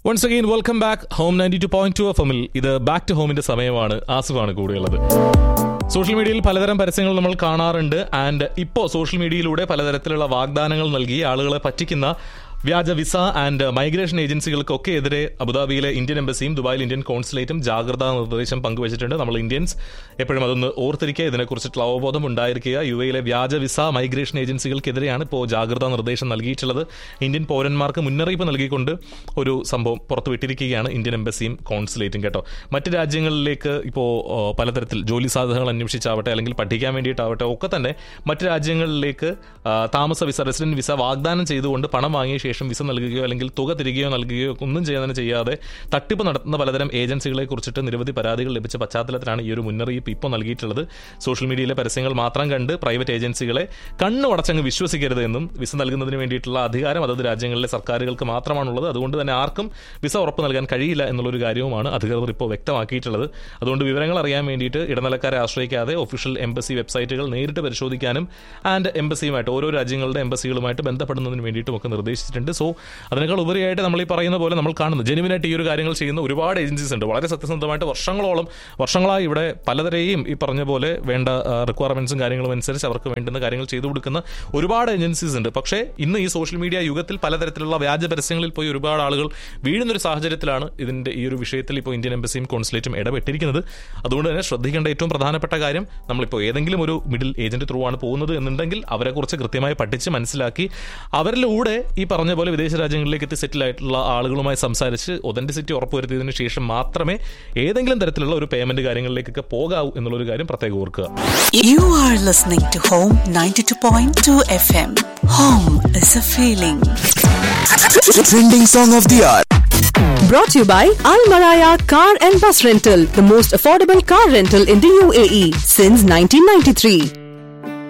Once again welcome back home ninety two point two F എമ്മിൽ ഇത് back to ഹോമിന്റെ സമയമാണ് ആസിഫാണ് കൂടെയുള്ളത് സോഷ്യൽ മീഡിയയിൽ പലതരം പരസ്യങ്ങൾ നമ്മൾ കാണാറുണ്ട് ആൻഡ് ഇപ്പോൾ സോഷ്യൽ മീഡിയയിലൂടെ പലതരത്തിലുള്ള വാഗ്ദാനങ്ങൾ നൽകി ആളുകളെ പറ്റിക്കുന്ന വ്യാജ വിസ ആൻഡ് മൈഗ്രേഷൻ ഏജൻസികൾക്കൊക്കെ എതിരെ അബുദാബിയിലെ ഇന്ത്യൻ എംബസിയും ദുബായിൽ ഇന്ത്യൻ കോൺസുലേറ്റും ജാഗ്രതാ നിർദ്ദേശം പങ്കുവച്ചിട്ടുണ്ട് നമ്മൾ ഇന്ത്യൻസ് എപ്പോഴും അതൊന്ന് ഓർത്തിരിക്കുക ഇതിനെക്കുറിച്ചിട്ടുള്ള അവബോധം ഉണ്ടായിരിക്കുക യു എയിലെ വ്യാജ വിസ മൈഗ്രേഷൻ ഏജൻസികൾക്കെതിരെയാണ് ഇപ്പോൾ ജാഗ്രതാ നിർദ്ദേശം നൽകിയിട്ടുള്ളത് ഇന്ത്യൻ പൗരന്മാർക്ക് മുന്നറിയിപ്പ് നൽകിക്കൊണ്ട് ഒരു സംഭവം പുറത്തുവിട്ടിരിക്കുകയാണ് ഇന്ത്യൻ എംബസിയും കോൺസുലേറ്റും കേട്ടോ മറ്റ് രാജ്യങ്ങളിലേക്ക് ഇപ്പോൾ പലതരത്തിൽ ജോലി സാധ്യതകൾ അന്വേഷിച്ചാവട്ടെ അല്ലെങ്കിൽ പഠിക്കാൻ വേണ്ടിയിട്ടാവട്ടെ ഒക്കെ തന്നെ മറ്റ് രാജ്യങ്ങളിലേക്ക് ആ, താമസ വിസ റെസിഡന്റ് വിസ വാഗ്ദാനം ചെയ്തുകൊണ്ട് പണം വാങ്ങിയ ശേഷം വിസ നൽകുകയോ അല്ലെങ്കിൽ തുക തിരികെയോ നൽകുകയോ ഒന്നും ചെയ്യാതെ ചെയ്യാതെ തട്ടിപ്പ് നടത്തുന്ന പലതരം ഏജൻസികളെ കുറിച്ചിട്ട് നിരവധി പരാതികൾ ലഭിച്ച പശ്ചാത്തലത്തിലാണ് ഈ ഒരു മുന്നറിയിപ്പ് ഇപ്പോൾ നൽകിയിട്ടുള്ളത് സോഷ്യൽ മീഡിയയിലെ പരസ്യങ്ങൾ മാത്രം കണ്ട് പ്രൈവറ്റ് ഏജൻസികളെ കണ്ണു അടച്ചങ്ങ് വിശ്വസിക്കരുത് എന്നും വിസ നൽകുന്നതിന് വേണ്ടിയിട്ടുള്ള അധികാരം അതത് രാജ്യങ്ങളിലെ സർക്കാരുകൾക്ക് മാത്രമാണുള്ളത് അതുകൊണ്ട് തന്നെ ആർക്കും വിസ ഉറപ്പ് നൽകാൻ കഴിയില്ല എന്നുള്ളൊരു കാര്യവുമാണ് അധികൃതർ ഇപ്പോൾ വ്യക്തമാക്കിയിട്ടുള്ളത് അതുകൊണ്ട് വിവരങ്ങൾ അറിയാൻ വേണ്ടിയിട്ട് ഇടനിലക്കാരെ ആശ്രയിക്കാതെ ഒഫീഷ്യൽ എംബസി വെബ്സൈറ്റുകൾ നേരിട്ട് പരിശോധിക്കാനും ആൻഡ് എംബസിയുമായിട്ട് ഓരോ രാജ്യങ്ങളുടെ എംബസികളുമായിട്ട് ബന്ധപ്പെടുന്നതിന് വേണ്ടിയിട്ടും ഒക്കെ നിർദ്ദേശിച്ചിട്ടുണ്ട് സോ അതിനേക്കാൾ ഉപരിയായിട്ട് നമ്മൾ ഈ പറയുന്ന പോലെ നമ്മൾ കാണുന്നു ജെനുവിനായിട്ട് ഈ ഒരു കാര്യങ്ങൾ ചെയ്യുന്ന ഒരുപാട് ഏജൻസീസ് ഉണ്ട് വളരെ സത്യസന്ധമായിട്ട് വർഷങ്ങളോളം വർഷങ്ങളായി ഇവിടെ പലതരെയും ഈ പറഞ്ഞ പോലെ വേണ്ട റിക്വയർമെന്റ്സും കാര്യങ്ങളും അനുസരിച്ച് അവർക്ക് വേണ്ടുന്ന കാര്യങ്ങൾ ചെയ്തു കൊടുക്കുന്ന ഒരുപാട് ഏജൻസീസ് ഉണ്ട് പക്ഷേ ഇന്ന് ഈ സോഷ്യൽ മീഡിയ യുഗത്തിൽ പലതരത്തിലുള്ള വ്യാജ പരസ്യങ്ങളിൽ പോയി ഒരുപാട് ആളുകൾ വീഴുന്നൊരു സാഹചര്യത്തിലാണ് ഇതിന്റെ ഈ ഒരു വിഷയത്തിൽ ഇപ്പോൾ ഇന്ത്യൻ എംബസിയും കോൺസുലേറ്റും ഇടപെട്ടിരിക്കുന്നത് അതുകൊണ്ട് തന്നെ ശ്രദ്ധിക്കേണ്ട ഏറ്റവും പ്രധാനപ്പെട്ട കാര്യം നമ്മളിപ്പോൾ ഏതെങ്കിലും ഒരു മിഡിൽ ഏജന്റ് ത്രൂ ആണ് പോകുന്നത് എന്നുണ്ടെങ്കിൽ അവരെക്കുറിച്ച് കൃത്യമായി പഠിച്ച് മനസ്സിലാക്കി അവരിലൂടെ ഈ പറഞ്ഞ പോലെ വിദേശ രാജ്യങ്ങളിലേക്ക് എത്തി സെറ്റിൽ ആയിട്ടുള്ള ആളുകളുമായി സംസാരിച്ച് ഒതന്റിസിറ്റി ഉറപ്പുവരുത്തിയതിനു ശേഷം മാത്രമേ ഏതെങ്കിലും തരത്തിലുള്ള ഒരു പേയ്മെന്റ് കാര്യങ്ങളിലേക്കൊക്കെ പോകാവൂ എന്നുള്ളൊരു കാര്യം പ്രത്യേകം ഓർക്കുക You are listening to Home 92.2 FM. Home is a feeling. Trending song of the hour. Brought to you by Al Maraya Car and Bus Rental, the most affordable car rental in the UAE since 1993.